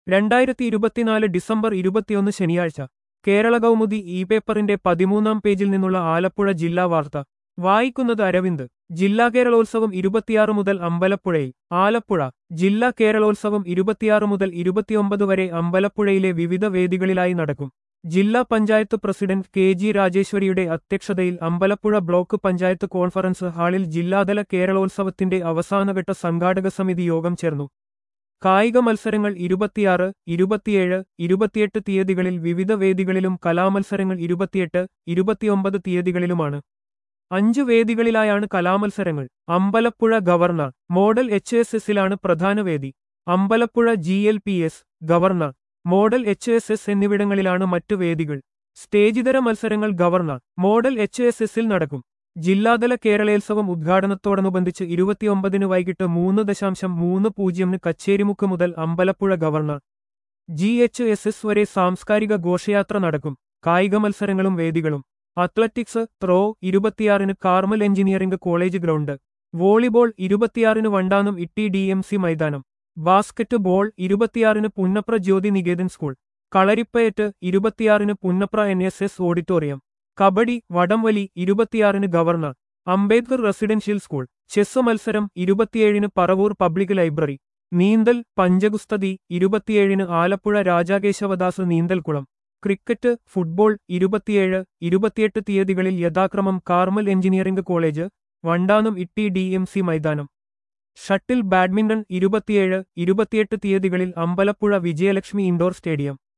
രണ്ടായിരത്തി ഇരുപത്തിനാല് ഡിസംബർ ഇരുപത്തിയൊന്ന് ശനിയാഴ്ച കേരള കൗമുദി ഇ പേപ്പറിന്റെ പതിമൂന്നാം പേജിൽ നിന്നുള്ള ആലപ്പുഴ ജില്ലാ വാർത്ത വായിക്കുന്നത് അരവിന്ദ് ജില്ലാ കേരളോത്സവം ഇരുപത്തിയാറ് മുതൽ അമ്പലപ്പുഴയിൽ ആലപ്പുഴ ജില്ലാ കേരളോത്സവം ഇരുപത്തിയാറ് മുതൽ ഇരുപത്തിയൊമ്പത് വരെ അമ്പലപ്പുഴയിലെ വിവിധ വേദികളിലായി നടക്കും ജില്ലാ പഞ്ചായത്ത് പ്രസിഡന്റ് കെ ജി രാജേശ്വരിയുടെ അധ്യക്ഷതയിൽ അമ്പലപ്പുഴ ബ്ലോക്ക് പഞ്ചായത്ത് കോൺഫറൻസ് ഹാളിൽ ജില്ലാതല കേരളോത്സവത്തിന്റെ അവസാനഘട്ട സംഘാടക സമിതി യോഗം ചേർന്നു കായിക മത്സരങ്ങൾ ഇരുപത്തിയാറ് ഇരുപത്തിയേഴ് ഇരുപത്തിയെട്ട് തീയതികളിൽ വിവിധ വേദികളിലും കലാമത്സരങ്ങൾ ഇരുപത്തിയെട്ട് ഇരുപത്തിയൊമ്പത് തീയതികളിലുമാണ് അഞ്ചു വേദികളിലായാണ് കലാമത്സരങ്ങൾ Ambalappuzha government model H S എസിലാണ് പ്രധാന വേദി Ambalappuzha G L P S government model H S S എന്നിവിടങ്ങളിലാണ് മറ്റു വേദികൾ സ്റ്റേജിതര മത്സരങ്ങൾ ഗവർണർ മോഡൽ എച്ച് എസ് എസിൽ നടക്കും ജില്ലാതല കേരളോത്സവം ഉദ്ഘാടനത്തോടനുബന്ധിച്ച് ഇരുപത്തിയൊമ്പതിന് വൈകിട്ട് മൂന്ന് ദശാംശം മൂന്ന് പൂജ്യമിന് കച്ചേരിമുക്ക് മുതൽ Ambalappuzha government G H S S വരെ സാംസ്കാരിക ഘോഷയാത്ര നടക്കും കായിക മത്സരങ്ങളും വേദികളും അത്ലറ്റിക്സ് ത്രോ ഇരുപത്തിയാറിന് Carmel engineering college ground volleyball ഇരുപത്തിയാറിന് Vandanam T D M C മൈതാനം ബാസ്കറ്റ് ബോൾ ഇരുപത്തിയാറിന് പുന്നപ്ര ജ്യോതി നികേതൻ സ്കൂൾ കളരിപ്പയറ്റ് ഇരുപത്തിയാറിന് Punnapra N S S auditorium kabaddi വടംവലി ഇരുപത്തിയാറിന് government Ambedkar residential school chess മത്സരം ഇരുപത്തിയേഴിന് പറവൂർ പബ്ലിക് ലൈബ്രറി നീന്തൽ പഞ്ചഗുസ്തതി ഇരുപത്തിയേഴിന് ആലപ്പുഴ രാജാകേശവദാസ് നീന്തൽക്കുളം ക്രിക്കറ്റ് ഫുട്ബോൾ ഇരുപത്തിയേഴ് ഇരുപത്തിയെട്ട് തീയതികളിൽ യഥാക്രമം Carmel engineering college Vandanam T D M C മൈതാനം ഷട്ടിൽ ബാഡ്മിന്റൺ ഇരുപത്തിയേഴ് ഇരുപത്തിയെട്ട് തീയതികളിൽ അമ്പലപ്പുഴ വിജയലക്ഷ്മി ഇൻഡോർ സ്റ്റേഡിയം